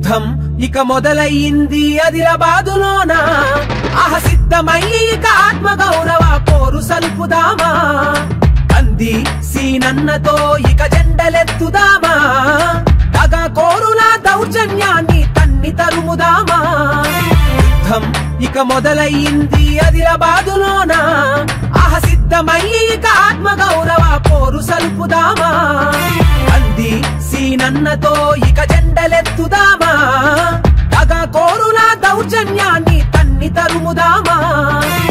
యుద్ధం ఇక మొదలయ్యింది అదిలాబాదులోన ఆహ సిద్ధమయ్యి ఇక ఆత్మగౌరవ పోరు సలుపుదామా అంది సీనన్నతో ఇక జెండలెత్తుదామా తగ కోరుల దౌర్జన్యాన్ని తన్ని తరుముదామా యుద్ధం ఇక మొదలయ్యింది అదిలాబాదులోన ఆహ సిద్ధమయ్యి ఇక ఆత్మగౌరవ పోరు సలుపుదామా అంది సీనన్నతో ఇక జెండలెత్తుదామా తగ కోరుల దౌర్జన్యాన్ని తన్ని తరుముదామా